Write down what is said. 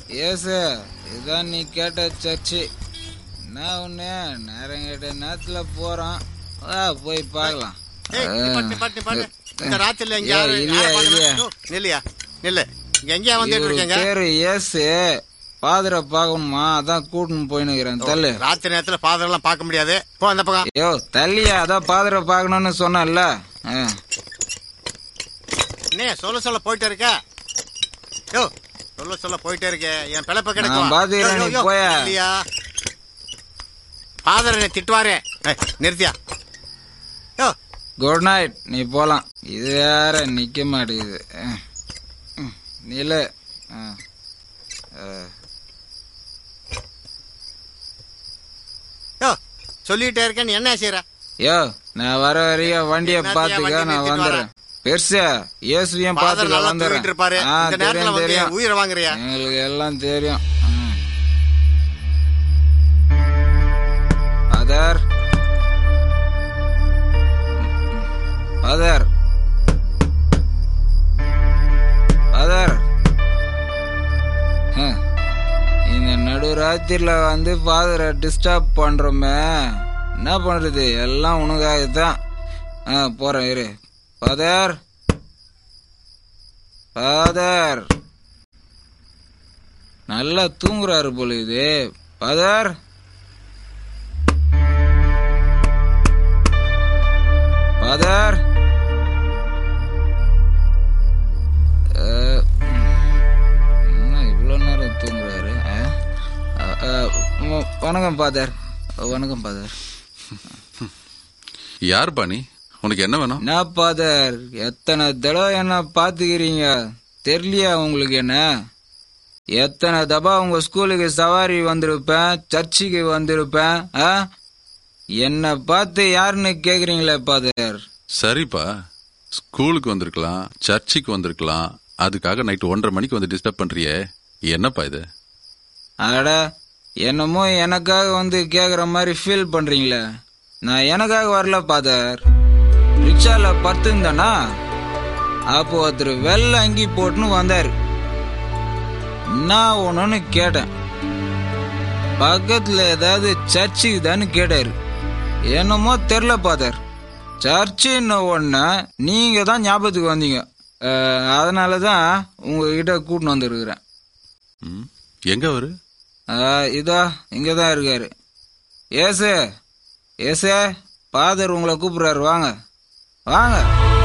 ஏசு இதான் நீ கேட்ட சர்ச்சு நான் ஒன்று நேரம் கேட்ட நேரத்தில் போகிறோம் வா போய் பார்க்கலாம் ஏய், நிப்பாட்டு, நிப்பாட்டு, நிப்பாட்டு. இந்த ராத்திரில இங்க ஏய், யாரு- இல்லையா, யாரை பார்க்கணும்? இல்லையா. ஓ, நில்லையா நில்லு இங்க எங்கேயா வந்துட்டு இவரு இருக்கீங்க பேரு ஏசு பாதிர பார்க்கணுமா அதான் கூட்டின்னு போயினுக்கிறேன் தள்ளு ராத்திரி நேரத்துல ஃபாதர் எல்லாம் பார்க்க முடியாது போ அந்த பக்கம் யோ தள்ளியா அதான் பாதிர பார்க்கணும்னு சொன்னேன்ல ஆ. என்ன சொல்ல சொல்ல போயிட்டே இருக்க யோ சொல்ல சொல்ல போயிட்டே இருக்க என் பிழைப்ப கிடைக்கும் நான் பாத்துக்கிறேன், நீ போயா. இல்லையா ஃபாதர் என்னை திட்டுவாரே ஏய், நிறுத்தியா யோ குட் நைட் நீ போலாம் இது வேற நிக்க மாட்டேங்குது அஹ். ம், நில்லு அஹ். அஹ். யோ சொல்லிட்டே இருக்க நீ என்ன செய்யற யோ நான் வர வரையும் வண்டிய என்னத்தையா பாத்துக்க வண்டி நான் நிறுத்திட்டு வந்துடுறேன் பெருசா இயேசுவையும் ஃபாதர் பாத்துக்க நல்லா வந்துடுறேன் தூங்கிட்டு இருப்பாரு ஆ, இந்த நேரத்துல தெரியும் வந்து தெரியும் உயிரை வாங்குறியா எங்களுக்கு எல்லாம் தெரியும் அதர் அதர் அதர் இந்த நடுராத்திரில வந்து ஃபாதரை டிஸ்டர்ப் பண்றோமே என்ன பண்றது எல்லாம் உனக்காக தான் ஆ போறேன் இரு ஃபாதர் ஃபாதர் நல்லா தூங்குறாரு போல இது ஃபாதர் ஃபாதர் என்ன இவ்வளோ நேரம் தூங்குறாரு ஆ? அ, அ, வ- வணக்கம் ஃபாதர் வணக்கம் ஃபாதர் யாருப்பா நீ உனக்கு என்ன வேணும் என்ன ஃபாதர் எத்தனை தடவை என்ன பாத்துக்கிறீங்க தெரியலையா உங்களுக்கு என்ன எத்தனை தபா உங்க ஸ்கூலுக்கு சவாரி வந்திருப்பேன் சர்ச்சுக்கு வந்திருப்பேன் ஆ? என்ன பார்த்து யாருன்னு கேக்குறீங்களே ஃபாதர் சரிப்பா ஸ்கூலுக்கு வந்திருக்கலாம் சர்ச்சுக்கு வந்திருக்கலாம் அதுக்காக நைட் ஒன்றரை மணிக்கு வந்து டிஸ்டர்ப் பண்றியே என்னப்பா இது அட என்னமோ எனக்காக வந்து கேக்குற மாதிரி ஃபீல் பண்றீங்களே நான் எனக்காக வரல ஃபாதர் ரிக்ஷால படுத்திருந்தேனா அப்போ ஒருத்தர் வெள்ளை அங்கி போட்டுன்னு வந்தாரு நான் ஒண்ணுன்னு கேட்டேன் பக்கத்துல ஏதாவது சர்ச்சு தான்னு கேட்டாரு என்னமோ தெரில ஃபாதர் சர்ச்சுன்னு ஒன்று நீங்க தான் ஞாபகத்துக்கு வந்தீங்க அஹ், அதனால தான் உங்ககிட்ட கூட்டின்னு வந்துருக்குறேன் ம், எங்க அவரு ஆ, இதோ இங்க தான் இருக்காரு ஏசு ஏசே பாதர் உங்களை கூப்பிடுறாரு வாங்க வாங்க